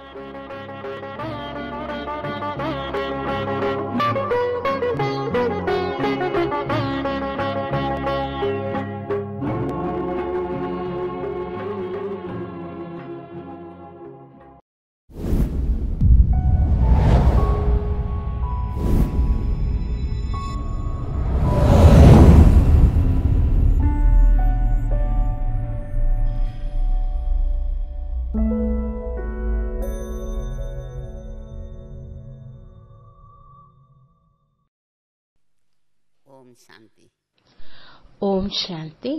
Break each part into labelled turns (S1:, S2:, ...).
S1: ओम शांति
S2: ओम शांति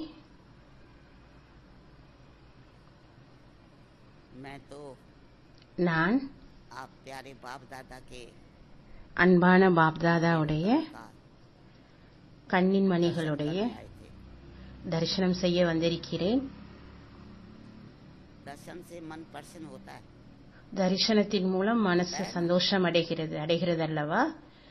S1: मैं तो
S2: நான்
S1: आप प्यारे बाप दादा के
S2: அன்பான பாப்தாதாவுடைய
S1: का
S2: கண்ணின் மணிகளுடைய
S1: दर्शन करने आए थे
S2: தரிசனம் செய்ய வந்திருக்கிறேன்
S1: दर्शन से मन प्रसन्न होता है
S2: தரிசனத்தின் மூலம் மனசு சந்தோஷம் அடைகிறது அடைகிறது அல்லவா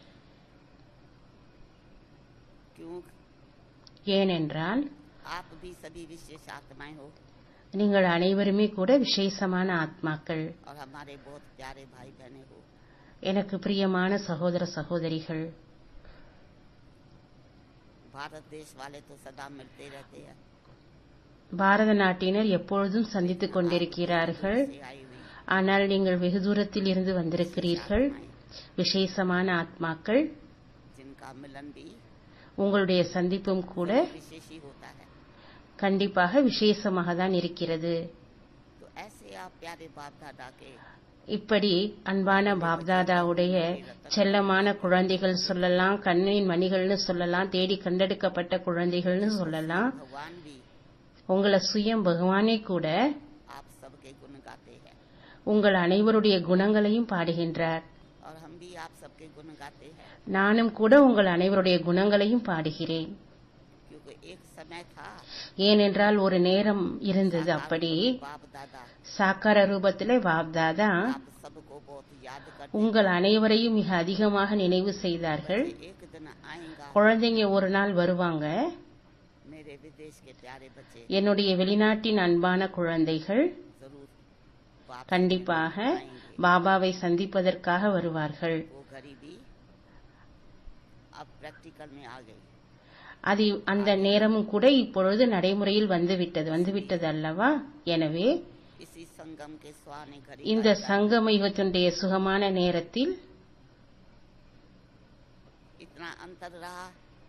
S1: क्यों
S2: ஏனென்றால்
S1: आप भी सभी विशेष आत्माएं हो
S2: நீங்கள் அனைவருமே கூட விசேஷமான ஆத்மாக்கள்
S1: और हमारे बहुत प्यारे भाई बहने हो
S2: எனக்கு பிரியமான சகோதர சகோதரிகள்
S1: भारत देश वाले तो सदा मिलते रहते हैं
S2: பாரத நாட்டினர் எப்பொழுதும் சந்தித்துக் கொண்டிருக்கிறார்கள்
S1: से आई हुई
S2: ஆனால் நீங்கள் வெகு தூரத்தில் இருந்து வந்திருக்கிறீர்கள் விசேஷமான ஆத்மாக்கள்
S1: जिनका मिलन भी
S2: உங்களுடைய சந்திப்பும் கூட
S1: विशेष ही होता है
S2: கண்டிப்பாக விசேஷமாக தான் இருக்கிறது
S1: तो ऐसे आप प्यारे बाप दादा के
S2: இப்படி அன்பான பாப்தாதாவுடைய செல்லமான குழந்தைகள் சொல்லலாம் கண்ணின் மணிகள்னு சொல்லலாம் தேடி கண்டெடுக்கப்பட்ட குழந்தைகள்னு சொல்லலாம்
S1: भगवान भी
S2: உங்களை சுயம் பகவானே கூட
S1: आप सबके गुण गाते हैं
S2: உங்கள் அனைவருடைய குணங்களையும் பாடுகின்றார்
S1: और हम भी आप सबके गुण गाते हैं
S2: நானும் கூட உங்கள் அனைவருடைய குணங்களையும் பாடுகிறேன்
S1: क्योंकि एक समय था
S2: ஏனென்றால் ஒரு நேரம் இருந்தது அப்படி
S1: बाप दादा
S2: சாக்கார ரூபத்திலே பாப்தாதா
S1: आप सबको बहुत याद करते
S2: உங்கள் அனைவரையும் மிக அதிகமாக நினைவு செய்தார்கள்
S1: एक दिन आएगा
S2: குழந்தைங்க ஒரு நாள் வருவாங்க
S1: मेरे विदेश के प्यारे बच्चे
S2: என்னுடைய வெளிநாட்டின் அன்பான குழந்தைகள்
S1: जरूर बाप
S2: கண்டிப்பாக பாபாவை சந்திப்பதற்காக வருவார்கள்
S1: वो गरीबी अब प्रैक्टिकल में आ गई
S2: அது அந்த நேரமும் கூட இப்பொழுது நடைமுறையில் வந்துவிட்டது வந்துவிட்டது அல்லவா எனவே
S1: इसी संगम के सुहाने घड़ी
S2: இந்த சங்கம யுகத்தினுடைய சுகமான நேரத்தில்
S1: इतना अंतर रहा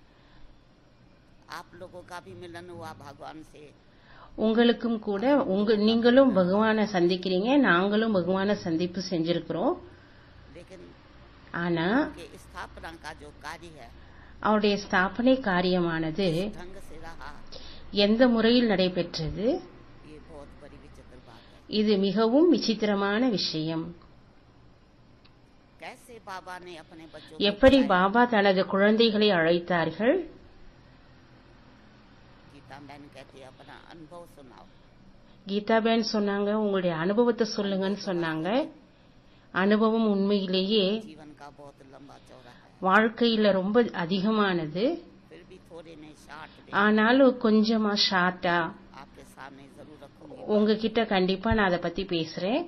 S1: आप लोगों का भी मिलन हुआ भगवान से
S2: உங்களுக்கும் கூட உங்க நீங்களும் பகவானை சந்திக்கிறீங்க நாங்களும் பகவானை சந்திப்பு செஞ்சிருக்கிறோம்
S1: लेकिन
S2: ஆனா
S1: के स्थापना का जो कार्य है
S2: அவருடைய ஸ்தாபனை காரியமானது
S1: ढंग से रहा
S2: எந்த முறையில் நடைபெற்றது
S1: ये बहुत बड़ी विचित्र बात है
S2: இது மிகவும் விசித்திரமான விஷயம்
S1: कैसे बाबा ने अपने बच्चों
S2: எப்படி
S1: बुलाया?
S2: பாபா தனது குழந்தைகளை அழைத்தார்கள்
S1: गीता बहन कहती है अपना अनुभव सुनाओ
S2: கீதாபேன் சொன்னாங்க உங்களுடைய அனுபவத்தை சொல்லுங்கன்னு சொன்னாங்க அனுபவம் உண்மையிலேயே
S1: जीवन का बहुत लंबा चौड़ा है
S2: வாழ்க்கையில ரொம்ப அதிகமானது
S1: फिर भी थोड़े ने शार्ट दे
S2: ஆனாலும் கொஞ்சமா ஷார்ட்டா
S1: आपके सामने जरूर रखूंगी
S2: உங்ககிட்ட கண்டிப்பா நான் அதை பத்தி பேசுறேன்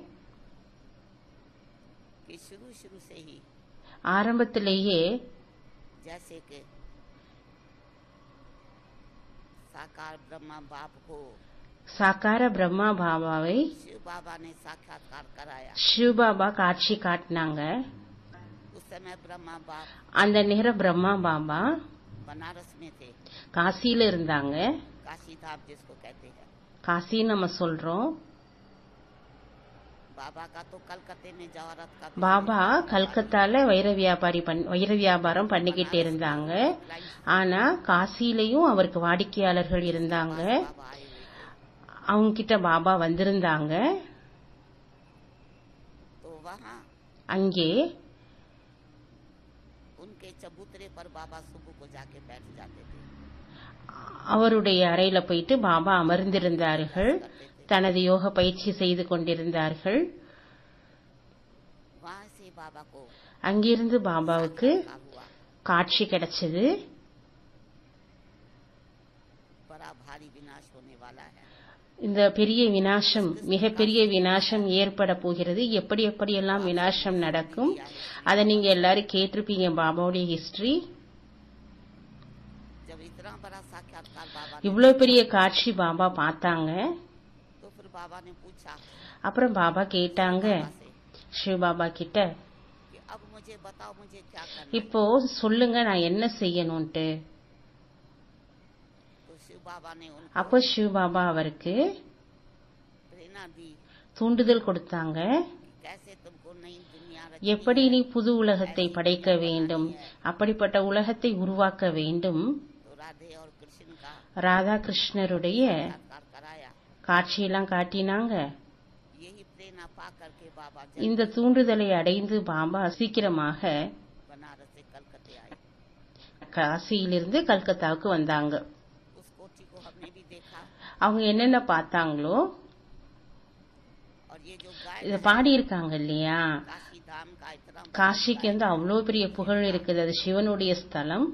S1: कि शुरू शुरू से ही
S2: ஆரம்பத்திலேயே
S1: जैसे कि साकार ब्रह्मा बाप को
S2: சாக்கார பிரம்மா பாபாவை
S1: शिव बाबा ने साक्षात्कार कराया
S2: சிவபாபா காட்சி காட்டினாங்க
S1: उस समय ब्रह्मा बाप
S2: அந்த நேரம் பிரம்மா பாபா
S1: बनारस में थे
S2: காசியில இருந்தாங்க
S1: काशी धाम जिसको कहते हैं
S2: காசின்னு நம்ம சொல்றோம்
S1: बाबा का तो कलकत्ते में जवाहरत का
S2: பாபா கல்கத்தால வைர வியாபாரி பண்- வைர வியாபாரம் பண்ணிக்கிட்டு இருந்தாங்க ஆனா காசியிலையும் அவருக்கு வாடிக்கையாளர்கள் இருந்தாங்க
S1: बाबा आए हुए
S2: அவங்க கிட்ட பாபா வந்திருந்தாங்க
S1: तो वहाँ
S2: அங்கே
S1: उनके चबूतरे पर बाबा सुबह को जाके बैठ जाते थे
S2: அவருடைய அறையில போயிட்டு பாபா அமர்ந்திருந்தார்கள்
S1: करते थे
S2: தனது யோக பயிற்சி செய்து கொண்டிருந்தார்கள்
S1: वहाँ से बाबा को
S2: அங்கிருந்து பாபாவுக்கு
S1: का हुआ
S2: காட்சி கிடைச்சது
S1: बड़ा भारी विनाश होने वाला है
S2: இந்த பெரிய வினாசம் மிகப்பெரிய வினாசம் ஏற்பட போகிறது எப்படி எப்படியெல்லாம் வினாசம் நடக்கும் அதை நீங்க எல்லாரும் கேட்டிருப்பீங்க பாபாவுடைய ஹிஸ்டரி
S1: जब इतना बड़ा साक्षात्कार बाबा ने
S2: இவ்வளவு பெரிய காட்சி பாபா பார்த்தாங்க
S1: तो फिर बाबा ने पूछा
S2: அப்புறம் பாபா கேட்டாங்க
S1: बाबा से
S2: சிவ பாபா கிட்ட
S1: कि अब मुझे बताओ मुझे क्या करना
S2: இப்போ சொல்லுங்க நான் என்ன செய்யணும்ட்டு
S1: तो शिव बाबा ने उनको
S2: அப்போ சிவ பாபா அவருக்கு
S1: प्रेरणा दी
S2: தூண்டுதல் கொடுத்தாங்க
S1: कि कैसे तुमको नई दुनिया
S2: எப்படி நீ புது உலகத்தை படைக்க வேண்டும் அப்படிப்பட்ட உலகத்தை உருவாக்க வேண்டும்
S1: तो राधे और कृष्ण का
S2: ராதா கிருஷ்ணருடைய
S1: साक्षात्कार कराया
S2: காட்சியெல்லாம் காட்டினாங்க
S1: यही प्रेरणा पा करके बाबा
S2: இந்த தூண்டுதலை அடைந்து பாபா சீக்கிரமாக
S1: बनारस से कलकत्ते आए
S2: காசியிலிருந்து கல்கத்தாவுக்கு வந்தாங்க
S1: उस कोठी को हमने भी देखा
S2: அவங்க என்னென்ன பார்த்தாங்களோ
S1: और ये जो गाय
S2: இத பாடியிருக்காங்க இல்லையா
S1: काशी धाम का इतना बड़ा
S2: காசிக்கு வந்து அவ்வளோ பெரிய புகழ் இருக்குது அது சிவனுடைய ஸ்தலம்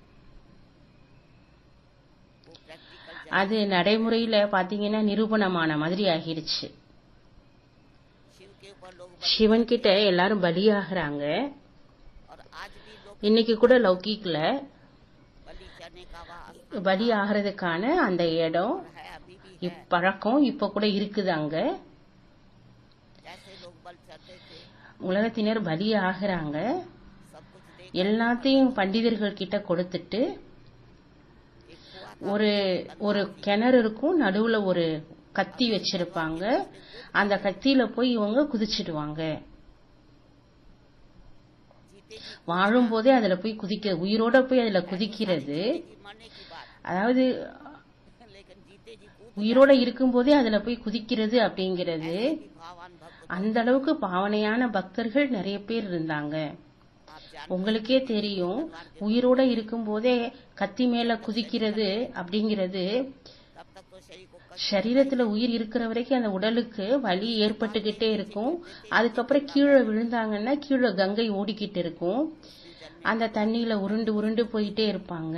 S1: वो प्रैक्टिकल
S2: அது நடைமுறையில பாத்தீங்கன்னா நிரூபணமான மாதிரி ஆகிருச்சு
S1: शिव के ऊपर लोग
S2: சிவன் கிட்ட எல்லாரும் பலியாகிறாங்க
S1: और आज भी लोग
S2: இன்னைக்கு கூட லௌகிக்ல
S1: बलि चढ़ने का वहाँ
S2: பலி ஆகிறதுக்கான அந்த இடம்
S1: है अभी भी है
S2: இப்பழக்கம் இப்ப கூட இருக்குது அங்க
S1: जैसे लोग बल चढ़ते थे
S2: உலகத்தினர் பலி ஆகிறாங்க
S1: सब कुछ देख
S2: எல்லாத்தையும் பண்டிதர்கள் கிட்ட கொடுத்துட்டு
S1: एक कुआ
S2: ஒரு ஒரு கிணறு இருக்கும் நடுவுல ஒரு கத்தி வச்சிருப்பாங்க அந்த கத்தியில போய் இவங்க குதிச்சிடுவாங்க
S1: जीते जी
S2: வாழும் போதே அதுல போய் குதிக்க உயிரோட போய் அதுல குதிக்கிறது
S1: की मरने की बात
S2: அதாவது
S1: लेकिन जीते जी कूद
S2: உயிரோட இருக்கும்போதே அதுல போய் குதிக்கிறது அப்படிங்கிறது
S1: भी भावान भक्त
S2: அந்த அளவுக்கு பாவனையான பக்தர்கள் நிறைய பேர் இருந்தாங்க
S1: आप जान
S2: உங்களுக்கே தெரியும் உயிரோட இருக்கும்போதே கத்தி மேல குதிக்கிறது அப்படிங்கிறது
S1: तब तक तो शरीर को कष्ट
S2: சரீரத்துல உயிர் இருக்கிற வரைக்கும் அந்த உடலுக்கு வலி ஏற்பட்டுக்கிட்டே இருக்கும் அதுக்கப்புறம் கீழே விழுந்தாங்கன்னா கீழே கங்கை ஓடிக்கிட்டு இருக்கும் அந்த தண்ணியில உருண்டு உருண்டு போயிட்டே இருப்பாங்க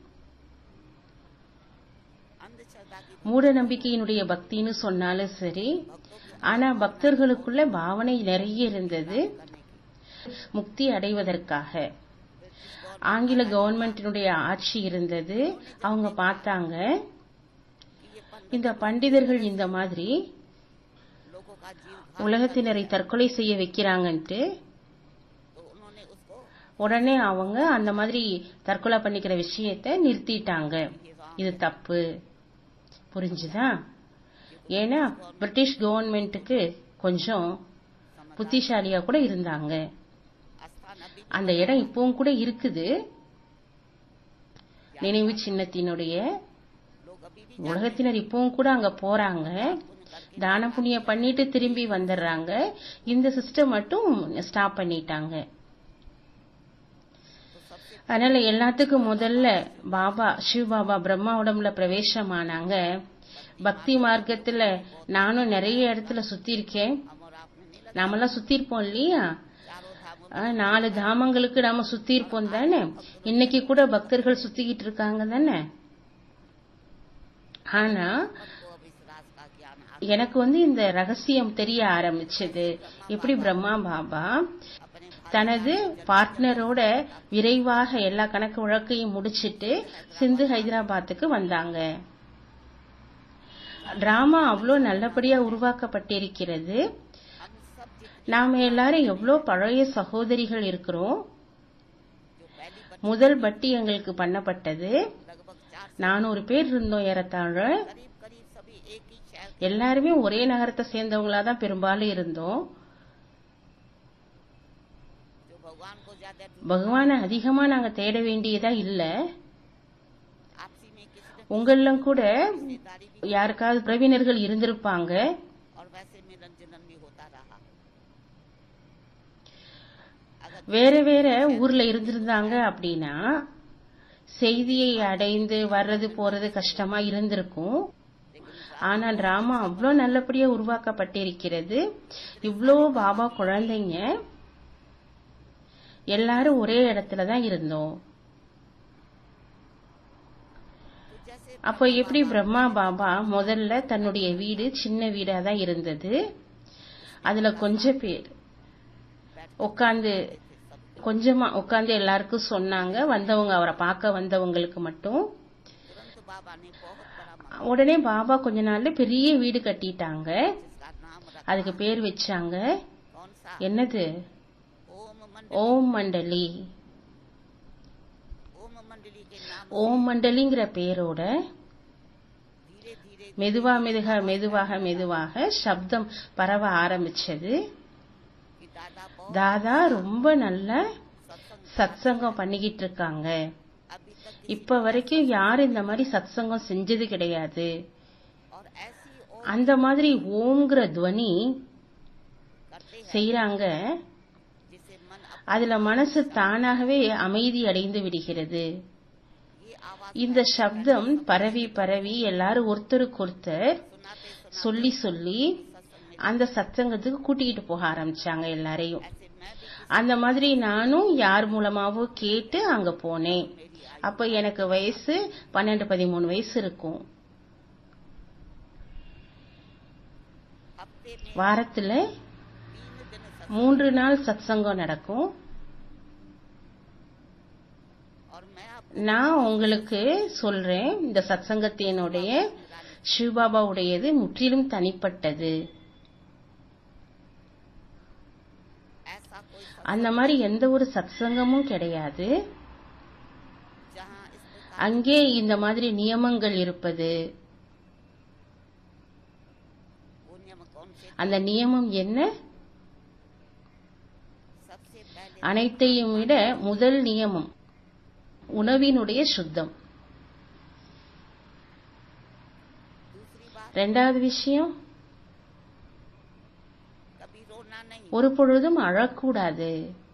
S1: अंधश्रद्धा की
S2: மூட நம்பிக்கையினுடைய பக்தின்னு சொன்னாலும் சரி ஆனா பக்தர்களுக்குள்ள பாவனை நிறைய இருந்தது முக்தி அடைவதற்காக ஆங்கில கவர்மெண்டினுடைய ஆட்சி இருந்தது அவங்க பார்த்தாங்க இந்த பண்டிதர்கள் இந்த மாதிரி
S1: लोगों का जीव
S2: உலகத்தினரை தற்கொலை செய்ய வைக்கிறாங்கன்ட்டு
S1: तो उन्होंने उसको
S2: உடனே அவங்க அந்த மாதிரி தற்கொலை பண்ணிக்கிற விஷயத்த நிறுத்திட்டாங்க இது தப்பு புரிஞ்சுதா ஏன்னா பிரிட்டிஷ் கவர்மெண்ட்டுக்கு கொஞ்சம் புத்திசாலியா கூட இருந்தாங்க
S1: आस्थान अभी
S2: அந்த இடம் இப்பவும் கூட இருக்குது நினைவு சின்னத்தினுடைய
S1: लोग अभी भी
S2: உலகத்தினர் இப்பவும் கூட அங்க போறாங்க தான புண்ணியம் பண்ணிட்டு திரும்பி வந்துடுறாங்க இந்த சிஸ்டம் மட்டும் ஸ்டாப் பண்ணிட்டாங்க அதனால எல்லாத்துக்கும் முதல்ல பாபா சிவ பாபா பிரம்மா உடம்புல பிரவேசமானாங்க பக்தி மார்க்கத்துல நானும் நிறைய இடத்துல சுத்தி இருக்கேன்
S1: हम और आपने नहीं
S2: நாமெல்லாம் சுத்தி இருப்போம் இல்லையா
S1: चारों धामों
S2: ஆ, நாலு தாமங்களுக்கு நாம சுத்தி இருப்போம் தானே இன்னைக்கு கூட பக்தர்கள் சுத்திக்கிட்டு இருக்காங்க தானே ஆனா
S1: को अब इस राज का ज्ञान हासिल
S2: எனக்கு வந்து இந்த ரகசியம் தெரிய ஆரம்பிச்சது எப்படி பிரம்மா பாபா
S1: अपने
S2: தனது பார்ட்னரோட விரைவாக எல்லா கணக்கு வழக்கையும் முடிச்சிட்டு சிந்து ஹைதராபாத்துக்கு வந்தாங்க டிராமா அவ்வளோ நல்லபடியா உருவாக்கப்பட்டிருக்கிறது
S1: हम सब जितने
S2: நாம எல்லாரும் எவ்வளோ பழைய சகோதரிகள் இருக்கிறோம்
S1: जो पहली बच्ची
S2: முதல் பட்டி எங்களுக்கு பண்ணப்பட்டது
S1: लगभग चार
S2: நானூறு பேர் இருந்தோம் ஏறத்தாழ
S1: करीब करीब सभी एक ही शहर
S2: எல்லாருமே ஒரே நகரத்தை சேர்ந்தவங்களா தான் பெரும்பாலும் இருந்தோம்
S1: जो भगवान को ज्यादा
S2: பகவானை அதிகமா நாங்க தேட வேண்டியதா இல்ல
S1: आपसी में किसी न
S2: உங்களெல்லாம் கூட
S1: रिश्तेदारी भी
S2: யாருக்காவது பிரவினர்கள் இருந்திருப்பாங்க
S1: और वैसे मिलन जुलन भी होता रहा अगर
S2: வேற வேற ஊர்ல இருந்திருந்தாங்க அப்படின்னா செய்தியை அடைந்து வர்றது போறது கஷ்டமா இருந்திருக்கும் ஆனா டிராமா அவ்வளோ நல்லபடியா உருவாக்கப்பட்டிருக்கிறது இவ்வளோ பாபா குழந்தைங்க எல்லாரும் ஒரே இடத்துல தான் இருந்தோம்
S1: तो जैसे
S2: அப்போ எப்படி பிரம்மா பாபா முதல்ல தன்னுடைய வீடு சின்ன வீடா தான் இருந்தது அதுல கொஞ்சம் பேர் உட்காந்து கொஞ்சமா உட்காந்து எல்லாருக்கும் சொன்னாங்க வந்தவங்க அவரை பார்க்க வந்தவங்களுக்கு மட்டும்
S1: तुरंत बाबा ने बहुत बड़ा मंदिर
S2: உடனே பாபா கொஞ்ச நாள்ல பெரிய வீடு கட்டிட்டாங்க
S1: जिसका नाम रखा
S2: அதுக்கு பேர் வச்சாங்க
S1: कौन सा
S2: என்னது
S1: ओम मंडली
S2: ஓம் மண்டலி
S1: ओम मंडली के नाम
S2: ஓம் மண்டலிங்கிற பேரோட
S1: धीरे धीरे
S2: மெதுவா மெதுவா மெதுவாக மெதுவாக சப்தம் பரவ ஆரம்பிச்சது
S1: कि दादा बहुत
S2: தாதா ரொம்ப நல்ல
S1: सत्संग
S2: சத்சங்கம் பண்ணிக்கிட்டு இருக்காங்க
S1: अभी तक
S2: இப்ப வரைக்கும் யாரும் இந்த மாதிரி சத்சங்கம் செஞ்சது கிடையாது
S1: और ऐसी ओम
S2: அந்த மாதிரி ஓம்ங்கிற துவனி
S1: करते हैं
S2: செய்யறாங்க
S1: जिससे मन अप-
S2: அதுல மனசு தானாகவே அமைதி அடைந்து விடுகிறது
S1: ये आवाज
S2: இந்த சப்தம் பரவி பரவி எல்லாரும் ஒருத்தருக்கு ஒருத்தர்
S1: सुनाते सुनाते
S2: சொல்லி சொல்லி
S1: सत्संग में
S2: அந்த சத்சங்கத்துக்கு கூட்டிக்கிட்டு போக ஆரம்பிச்சாங்க எல்லாரையும்
S1: ऐसे मैं भी
S2: அந்த மாதிரி நானும் யார் மூலமாவோ கேட்டு அங்க போனேன் அப்ப எனக்கு வயசு பன்னெண்டு பதிமூணு வயசு இருக்கும்
S1: हफ्ते में
S2: வாரத்துல
S1: तीन दिन सत्संग
S2: மூன்று நாள் சத்சங்கம் நடக்கும்
S1: और मैं आप
S2: நான் உங்களுக்கு சொல்றேன் இந்த சத்சங்கத்தினுடைய சிவபாபாவுடையது முற்றிலும் தனிப்பட்டது
S1: ऐसा कोई सत्संग
S2: அந்த மாதிரி எந்த ஒரு சத்சங்கமும் கிடையாது
S1: जहाँ इस प्रकार
S2: அங்கே இந்த மாதிரி நியமங்கள் இருப்பது
S1: वो नियम कौन से
S2: அந்த நியமம் என்ன
S1: सबसे पहले
S2: அனைத்தையும் விட முதல் நியமம் உணவினுடைய சுத்தம்
S1: दूसरी बात
S2: ரெண்டாவது விஷயம்
S1: कभी रोना नहीं
S2: ஒரு பொழுதும் அழக்கூடாது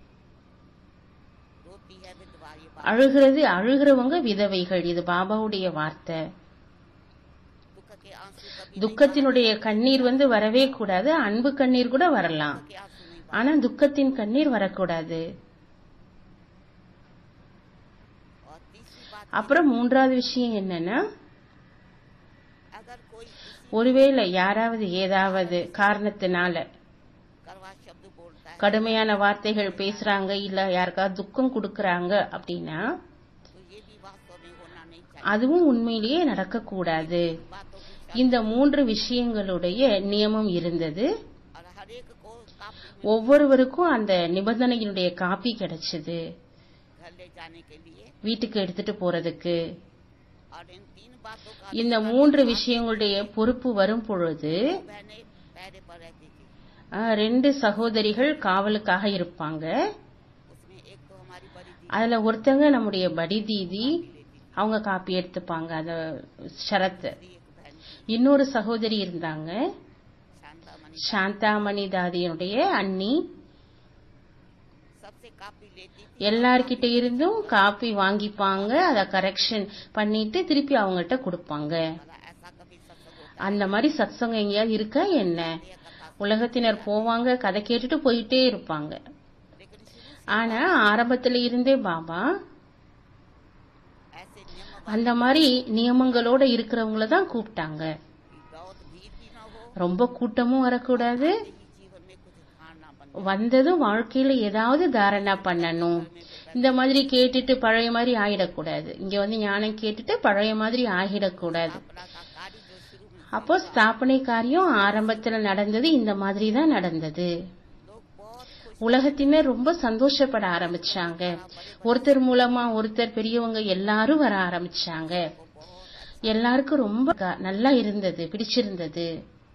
S1: रोती है विधवा ये बात
S2: அழுகிறது அழுகிறவங்க விதவைகள் இது பாபாவுடைய வார்த்தை
S1: दुख के आंसू कभी
S2: துக்கத்தினுடைய கண்ணீர் வந்து வரவே கூடாது அன்பு கண்ணீர் கூட வரலாம்
S1: के आंसू नहीं
S2: ஆனா துக்கத்தின் கண்ணீர் வரக்கூடாது
S1: और तीसरी बात
S2: அப்புறம் மூன்றாவது விஷயம் என்னன்னா
S1: अगर कोई किसी
S2: ஒருவேளை யாராவது ஏதாவது காரணத்தினால
S1: करवा शब्द बोलता है
S2: கடுமையான வார்த்தைகள் பேசுறாங்க இல்ல யாருக்காவது துக்கம் கொடுக்கறாங்க அப்படின்னா
S1: तो ये भी वास्तव में होना नहीं चाहिए
S2: அதுவும் உண்மையிலேயே நடக்கக்கூடாது
S1: बातों की
S2: இந்த மூன்று விஷயங்களுடைய நியமம் இருந்தது
S1: और हर एक को काफी
S2: ஒவ்வொருவருக்கும் அந்த நிபந்தனையினுடைய காப்பி கிடைச்சது
S1: घर ले जाने के लिए
S2: வீட்டுக்கு எடுத்துட்டு போறதுக்கு
S1: और इन तीन बातों का
S2: இந்த மூன்று விஷயங்களுடைய பொறுப்பு வரும் பொழுது
S1: बहनें पहरे पर रहती थी
S2: ஆஹ், ரெண்டு சகோதரிகள் காவலுக்காக இருப்பாங்க
S1: उसमें एक तो हमारी बड़ी दी
S2: அதுல ஒருத்தங்க நம்முடைய படி தீதி அவங்க காப்பி எடுத்துப்பாங்க அத ஷரத்து
S1: एक बहन
S2: இன்னொரு சகோதரி இருந்தாங்க
S1: शांता मणि
S2: சாந்தாமணி தாதியினுடைய அண்ணி
S1: सबसे कापी लेती थी
S2: எல்லார்கிட்ட இருந்தும் காப்பி வாங்கிப்பாங்க அத கரெக்ஷன் பண்ணிட்டு திருப்பி அவங்கள்ட்ட கொடுப்பாங்க
S1: बोला ऐसा कभी सत्संग होता
S2: அந்த மாதிரி சத்சங்கம் எங்கேயாவது இருக்கா என்ன
S1: है कथा
S2: உலகத்தினர் போவாங்க கதை கேட்டுட்டு போயிட்டே இருப்பாங்க
S1: लेकिन शुरू
S2: ஆனா ஆரம்பத்துல இருந்தே பாபா
S1: से ऐसे नियम
S2: அந்த மாதிரி நியமங்களோட இருக்கிறவங்கள தான் கூப்பிட்டாங்க
S1: की बहुत भीड़ भी न हो
S2: ரொம்ப கூட்டமும் வரக்கூடாது
S1: ही जीवन में कुछ धारणा बन
S2: வந்ததும் வாழ்க்கையில ஏதாவது தாரணா பண்ணணும் இந்த மாதிரி கேட்டுட்டு பழைய மாதிரி ஆயிடக்கூடாது இங்க வந்து ஞானம் கேட்டுட்டு பழைய மாதிரி ஆகிடக்கூடாது
S1: अपना का कार्य जो शुरू में
S2: அப்போ ஸ்தாபனை காரியம் ஆரம்பத்துல நடந்தது இந்த மாதிரி தான் நடந்தது
S1: लोग बहुत खुश
S2: உலகத்தினர் ரொம்ப சந்தோஷப்பட ஆரம்பிச்சாங்க ஒருத்தர் மூலமா ஒருத்தர் பெரியவங்க எல்லாரும் வர ஆரம்பிச்சாங்க எல்லாருக்கும் ரொம்ப க- நல்லா இருந்தது பிடிச்சிருந்தது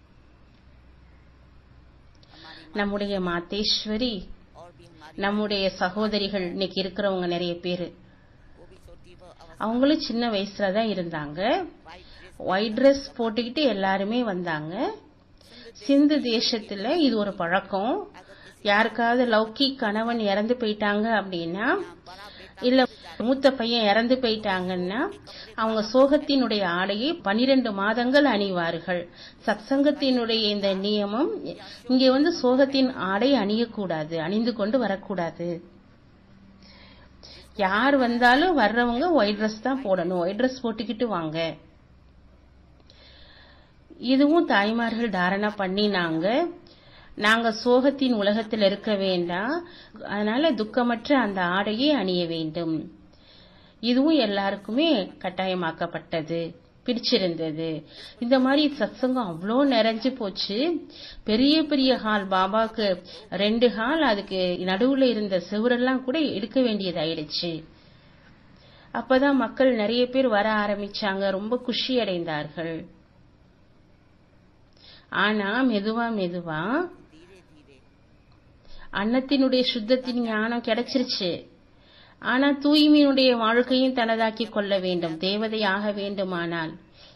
S1: हमारी
S2: நம்முடைய மாதேஸ்வரி
S1: और भी हमारी
S2: நம்முடைய சகோதரிகள் இன்னைக்கு இருக்கிறவங்க நிறைய பேரு
S1: वो भी छोटी वो अवस्था
S2: அவங்களும் சின்ன வயசுல தான் இருந்தாங்க
S1: वाइट ड्रेस
S2: ஒயிட் ட்ரெஸ் போட்டுக்கிட்டு எல்லாருமே வந்தாங்க சிந்து தேசத்துல இது ஒரு பழக்கம் யாருக்காவது லௌகி கணவன் இறந்து போயிட்டாங்க அப்படின்னா
S1: बड़ा बेटा
S2: இல்ல மூத்த பையன் இறந்து போயிட்டாங்கன்னா அவங்க சோகத்தினுடைய ஆடையை பனிரெண்டு மாதங்கள் அணிவார்கள் சத்சங்கத்தினுடைய இந்த நியமம் இங்க வந்து சோகத்தின் ஆடை அணியக்கூடாது அணிந்து கொண்டு வரக்கூடாது யார் வந்தாலும் வர்றவங்க ஒயிட் ட்ரெஸ் தான் போடணும் ஒயிட் ட்ரெஸ் போட்டுக்கிட்டு வாங்க இதுவும் தாய்மார்கள் தாரணை பண்ணினாங்க நாங்க சோகத்தின் உலகத்தில் இருக்க வேண்டாம் அதனால துக்கமற்ற அந்த ஆடையை அணிய வேண்டும் இதுவும் எல்லாருக்குமே கட்டாயமாக்கப்பட்டது பிடிச்சிருந்தது இந்த மாதிரி சத்சங்கம் அவ்வளோ நிறைஞ்சு போச்சு பெரிய பெரிய ஹால் பாபாக்கு ரெண்டு ஹால் அதுக்கு நடுவுல இருந்த செவரெல்லாம் கூட எடுக்க வேண்டியதாயிடுச்சு அப்பதான் மக்கள் நிறைய பேர் வர ஆரம்பிச்சாங்க ரொம்ப குஷி அடைந்தார்கள் ஆனா மெதுவா மெதுவா
S1: धीरे धीरे
S2: அன்னத்தினுடைய சுத்தத்தின் ஞானம் கிடைச்சிருச்சு ஆனா தூய்மையினுடைய வாழ்க்கையும் தனதாக்கி கொள்ள வேண்டும் தேவதையாக வேண்டுமானால்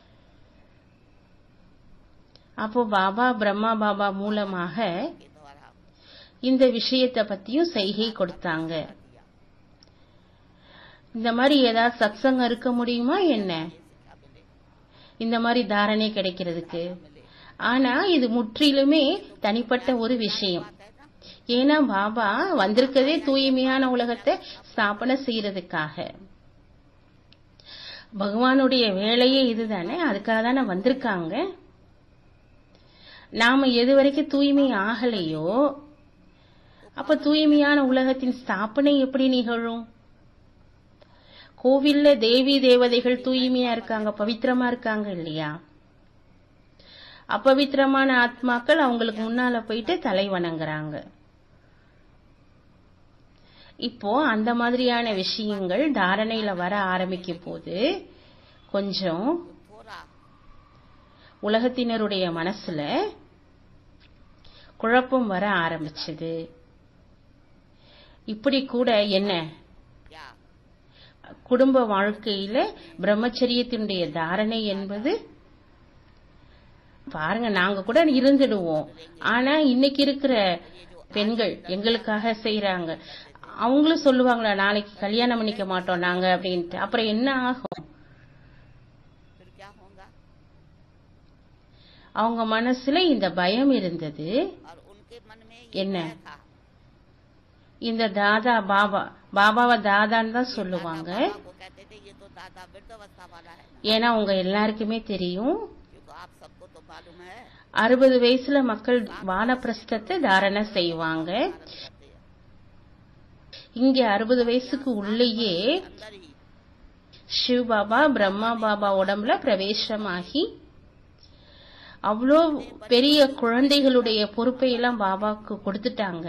S2: அப்போ பாபா பிரம்மா பாபா மூலமாக
S1: के द्वारा
S2: இந்த விஷயத்தை பத்தியும் செய்கை கொடுத்தாங்க இந்த மாதிரி ஏதாவது சத்சங்கம் இருக்க முடியுமா என்ன
S1: शिक्षा मिले
S2: இந்த மாதிரி தாரணை கிடைக்கிறதுக்கு ஆனா இது முற்றிலுமே தனிப்பட்ட ஒரு விஷயம்
S1: बात है ना
S2: ஏன்னா பாபா வந்திருக்கதே தூய்மையான உலகத்தை ஸ்தாபனை செய்யறதுக்காக பகவானுடைய வேலையே இதுதானே அதுக்காக தானே வந்திருக்காங்க நாம எது வரைக்கும் தூய்மை ஆகலையோ அப்ப தூய்மையான உலகத்தின் ஸ்தாபனை எப்படி நிகழும் கோவில்ல தேவி தேவதைகள் தூய்மையா இருக்காங்க பவித்திரமா இருக்காங்க இல்லையா அப்பவித்திரமான ஆத்மாக்கள் அவங்களுக்கு முன்னால போயிட்டு தலை வணங்குறாங்க இப்போ அந்த மாதிரியான விஷயங்கள் தாரணையில வர ஆரம்பிக்கும் போது கொஞ்சம்
S1: थोड़ा
S2: உலகத்தினருடைய மனசுல குழப்பம் வர ஆரம்பிச்சது இப்படி கூட என்ன
S1: क्या
S2: குடும்ப வாழ்க்கையில பிரம்மச்சரியத்தினுடைய தாரணை என்பது பாருங்க நாங்க கூட இருந்துடுவோம் ஆனா இன்னைக்கு இருக்கிற பெண்கள் எங்களுக்காக செய்யறாங்க அவங்களும் சொல்லுவாங்களா நாளைக்கு கல்யாணம் பண்ணிக்க மாட்டோம் நாங்க அப்படின்ட்டு அப்புறம் என்ன ஆகும்
S1: फिर क्या होगा
S2: அவங்க மனசுல இந்த பயம் இருந்தது
S1: और उनके मन में
S2: என்ன?
S1: ये भय था
S2: இந்த தாதா பாபா பாபாவை தாதான்னு தான் சொல்லுவாங்க
S1: बाबा को कहते थे ये तो दादा वृद्धावस्था वाला है ना
S2: ஏன்னா உங்க எல்லாருக்குமே தெரியும்
S1: क्योंकि आप सबको तो मालूम है
S2: அறுபது வயசுல மக்கள் வானப்பிரஸ்தத்தை தாரணை செய்வாங்க இங்க அறுபது வயசுக்கு உள்ளேயே
S1: अंदर ही
S2: சிவ பாபா பிரம்மா பாபா உடம்புல பிரவேசமாகி அவ்வளோ பெரிய குழந்தைகளுடைய பொறுப்பை எல்லாம் பாபாக்கு கொடுத்துட்டாங்க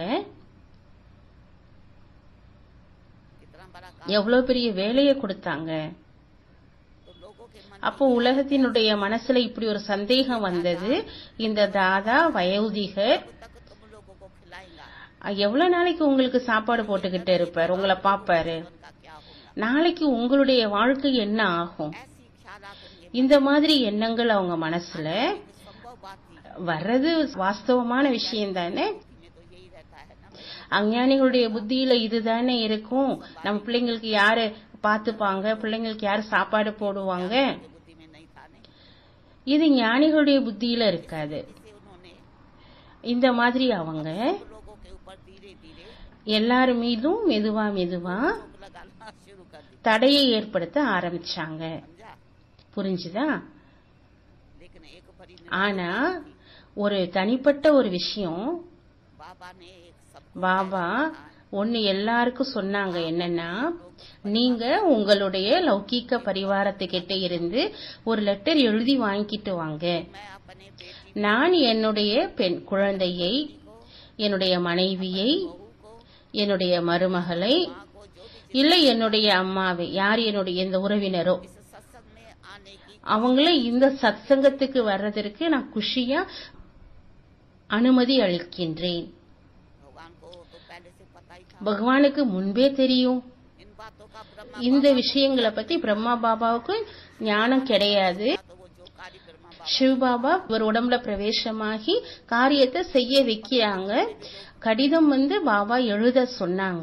S1: कितना बड़ा काम
S2: எவ்வளவு பெரிய வேலையை கொடுத்தாங்க
S1: तो लोगों के मन
S2: அப்போ உலகத்தினுடைய மனசுல இப்படி ஒரு சந்தேகம் வந்தது இந்த தாதா வயோதிகர்
S1: तक तुम लोगों को खिलाएगा
S2: அஹ், எவ்வளவு நாளைக்கு உங்களுக்கு சாப்பாடு போட்டுக்கிட்டு இருப்பார் உங்களை பாப்பாரு
S1: उनका क्या होगा
S2: நாளைக்கு உங்களுடைய வாழ்க்கை என்ன ஆகும்
S1: ऐसी ख्यालात उनके
S2: இந்த மாதிரி எண்ணங்கள் அவங்க மனசுல
S1: मन में संभव बात थी
S2: வர்றது வாஸ்தவமான விஷயம் தானே
S1: में तो यही रहता है ना
S2: அஞ்ஞானிகளுடைய புத்தியில இதுதானே இருக்கும் நம்ம பிள்ளைங்களுக்கு யாரு பாத்துப்பாங்க பிள்ளைங்களுக்கு யாரு சாப்பாடு போடுவாங்க
S1: जो बुद्धि में नहीं था नहीं
S2: இது ஞானிகளுடைய புத்தியில இருக்காது
S1: इसे उन्होंने
S2: இந்த மாதிரி அவங்க
S1: लोगों के ऊपर धीरे धीरे
S2: எல்லார் மீதும் மெதுவா மெதுவா
S1: रोक लगाना शुरू कर दी
S2: தடையை ஏற்படுத்த ஆரம்பிச்சாங்க
S1: समझा
S2: புரிஞ்சுதா
S1: लेकिन एक बड़ी
S2: ஆனா ஒரு தனிப்பட்ட ஒரு விஷயம்
S1: बाबा ने एक सब
S2: பாபா ஒன்னு எல்லாருக்கும் சொன்னாங்க என்னன்னா நீங்க உங்களுடைய லௌகீக பரிவாரத்துக்கிட்ட இருந்து ஒரு லெட்டர் எழுதி வாங்கிட்டு வாங்க
S1: मैं अपने बेटी
S2: நான் என்னுடைய பெண் குழந்தையை என்னுடைய மனைவியை
S1: बहू को
S2: என்னுடைய மருமகளை
S1: माँ को जो भी
S2: இல்லை என்னுடைய அம்மாவை யார் என்னுடைய இந்த உறவினரோ
S1: इस सत्संग में आने की
S2: அவங்கள இந்த சத்சங்கத்துக்கு வர்றதற்கு நான் குஷியா அனுமதி அளிக்கின்றேன்
S1: भगवान को तो पहले से पता ही था
S2: பகவானுக்கு முன்பே தெரியும்
S1: इन बातों का ब्रह्मा
S2: இந்த விஷயங்களை பத்தி பிரம்மா பாபாவுக்கு ஞானம் கிடையாது
S1: तो वो जो कार्य ब्रह्मा बाबा
S2: சிவ பாபா ஒரு உடம்புல பிரவேசமாகி காரியத்தை செய்ய வைக்கிறாங்க கடிதம் வந்து பாபா எழுத சொன்னாங்க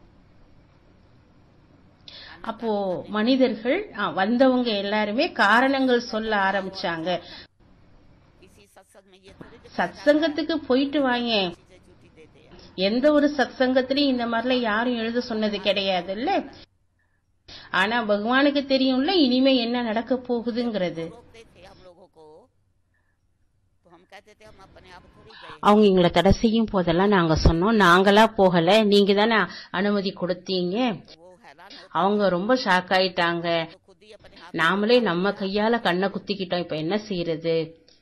S2: அப்போ மனிதர்கள் ஆ, வந்தவங்க எல்லாருமே காரணங்கள் சொல்ல ஆரம்பிச்சாங்க
S1: किसी सत्संग में ये थोड़ी जो
S2: சத்சங்கத்துக்கு போயிட்டு வாங்க
S1: चीजें झूठी देते हैं
S2: எந்த ஒரு சத்சங்கத்திலயும் இந்த மாதிரிலாம் யாரும் எழுத சொன்னது கிடையாதுல்ல ஆனா பகவானுக்கு தெரியும்ல இனிமே என்ன நடக்க போகுதுங்கிறது
S1: रोकते थे हम लोगों को कहते थे हम अपने आप थोड़ी गए
S2: அவங்க எங்களை தடை செய்யும் போதெல்லாம் நாங்க சொன்னோம் நாங்களா போகல நீங்க தானே அனுமதி கொடுத்தீங்க
S1: वो हैरान होते
S2: அவங்க ரொம்ப ஷாக் ஆயிட்டாங்க
S1: तो खुद ही अपने हाथ
S2: நாமளே நம்ம கையால கண்ணை குத்திக்கிட்டோம் இப்ப என்ன செய்யறது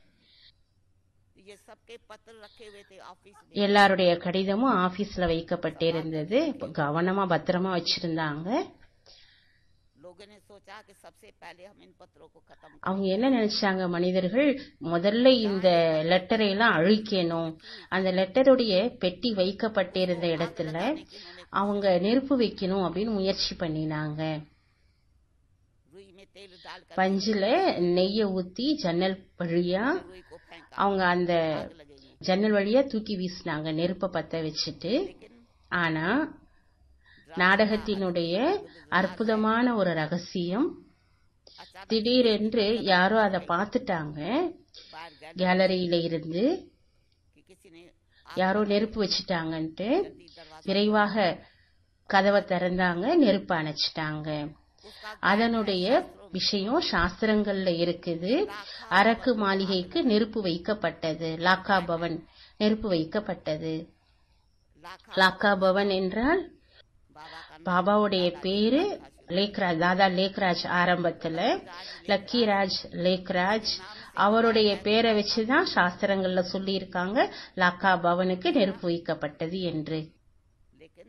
S1: ये सबके पत्र रखे हुए थे ऑफिस में
S2: எல்லாருடைய கடிதமும் ஆபீஸ்ல வைக்கப்பட்டிருந்தது இப்ப கவனமா பத்திரமா வச்சிருந்தாங்க
S1: लोगों ने सोचा कि सबसे पहले हम इन पत्रों को खत्म करें
S2: அவங்க என்ன நினைச்சாங்க மனிதர்கள் முதல்ல இந்த லெட்டரை எல்லாம் அழிக்கணும் அந்த லெட்டருடைய பெட்டி வைக்கப்பட்டிருந்த இடத்துல
S1: कि उन्होंने
S2: அவங்க நெருப்பு வைக்கணும் அப்படின்னு முயற்சி பண்ணினாங்க
S1: रुई में तेल डालकर
S2: பஞ்சுல நெய்ய ஊத்தி ஜன்னல் வழியா
S1: रुई को फेंका
S2: அவங்க அந்த
S1: आग लगेगी
S2: ஜன்னல் வழியா தூக்கி வீசினாங்க நெருப்ப பத்த வச்சுட்டு
S1: लेकिन
S2: ஆனா நாடகத்தினுடைய அற்புதமான ஒரு ரகசியம்
S1: अचानक
S2: திடீரென்று யாரோ அதை பார்த்துட்டாங்க
S1: बाहर गए
S2: கேலரியில இருந்து
S1: कि किसी ने
S2: யாரோ நெருப்பு வச்சுட்டாங்கன்ட்டு
S1: जल्दी दरवाजा
S2: விரைவாக கதவை திறந்தாங்க நெருப்பு அணைச்சிட்டாங்க
S1: उसका
S2: அதனுடைய விஷயம் சாஸ்திரங்கள்ல இருக்குது அரக்கு மாளிகைக்கு நெருப்பு வைக்கப்பட்டது லாக்கா பவன் நெருப்பு வைக்கப்பட்டது
S1: लाखा
S2: லாக்கா பவன் என்றால்
S1: बाबा का
S2: பாபாவுடைய பேரு லேக்ராஜ் தாதா லேக்ராஜ் ஆரம்பத்துல லக்கிராஜ் லேக்ராஜ் அவருடைய பேரை வச்சுதான் சாஸ்திரங்கள்ல சொல்லி இருக்காங்க லாக்கா பவனுக்கு நெருப்பு வைக்கப்பட்டது என்று
S1: लेकिन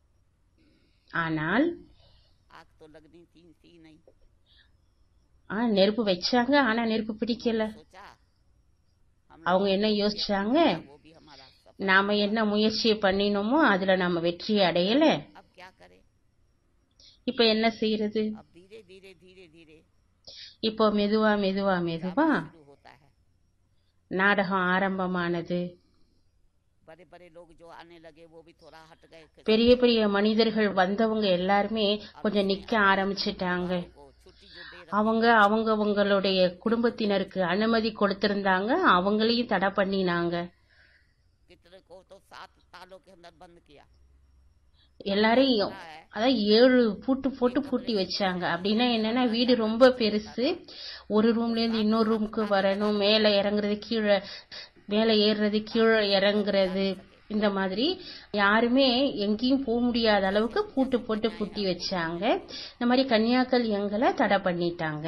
S2: ஆனால்
S1: आग तो लगनी थी थी नहीं
S2: ஆ, நெருப்பு வச்சாங்க ஆனா நெருப்பு பிடிக்கல
S1: सोचा हम
S2: அவங்க என்ன யோசிச்சாங்க
S1: वो भी हमारा सब
S2: நாம என்ன முயற்சியை பண்ணினோமோ அதுல நாம வெற்றி அடையல
S1: अब क्या करें
S2: இப்ப என்ன செய்யறது
S1: अब धीरे धीरे धीरे धीरे
S2: இப்போ மெதுவா மெதுவா மெதுவா
S1: शुरू होता है
S2: நாடகம் ஆரம்பமானது
S1: बड़े बड़े लोग जो आने लगे वो भी थोड़ा हट गए कि
S2: பெரிய பெரிய மனிதர்கள் வந்தவங்க எல்லாருமே கொஞ்சம் நிக்க ஆரம்பிச்சிட்டாங்க
S1: को छुट्टी जो दे
S2: அவங்க அவங்க அவங்களுடைய குடும்பத்தினருக்கு அனுமதி கொடுத்திருந்தாங்க அவங்களையும் தடை பண்ணினாங்க
S1: कितने को तो सात तालों के अंदर बंद किया
S2: எல்லாரையும் அதான் ஏழு பூட்டு போட்டு பூட்டி வச்சாங்க அப்படின்னா என்னன்னா வீடு ரொம்ப பெருசு ஒரு ரூம்ல இருந்து இன்னொரு ரூமுக்கு வரணும் மேல இறங்குறது கீழே மேல ஏறுறது கீழே இறங்குறது இந்த மாதிரி யாருமே எங்கேயும் போக முடியாத அளவுக்கு பூட்டு போட்டு பூட்டி வச்சாங்க இந்த மாதிரி கன்னியாக்கள் எங்களை தடை பண்ணிட்டாங்க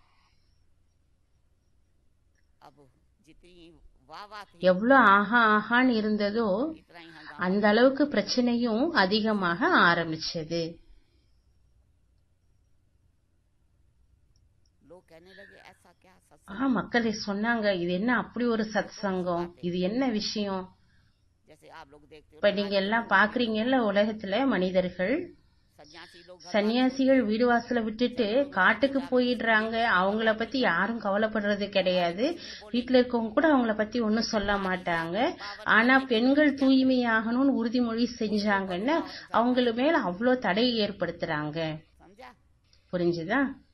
S1: अब जितनी वाह वाह थी
S2: எவ்வளவு ஆஹா ஆஹான்னு இருந்ததோ
S1: इतना ही हंगामा
S2: அந்த அளவுக்கு பிரச்சனையும் அதிகமாக ஆரம்பிச்சது
S1: लोग कहने लगे ऐसा क्या सत्संग
S2: ஆ மக்களே சொன்னாங்க இது என்ன அப்படி ஒரு சத் சங்கம் இது என்ன விஷயம்
S1: जैसे आप लोग देखते हो
S2: இப்ப நீங்க எல்லாம் பாக்குறீங்கல்ல உலகத்துல மனிதர்கள்
S1: सन्यासी लोग घर
S2: சன்னியாசிகள் வீடு வாசலை விட்டுட்டு காட்டுக்கு போயிடுறாங்க அவங்கள பத்தி யாரும் கவலைப்படுறது கிடையாது வீட்டுல இருக்கவங்க கூட அவங்கள பத்தி ஒண்ணும் சொல்ல மாட்டாங்க ஆனா பெண்கள் தூய்மையாகணும்னு உறுதிமொழி செஞ்சாங்கன்னா அவங்கள மேல அவ்வளோ தடை ஏற்படுத்துறாங்க
S1: समझा
S2: புரிஞ்சுதா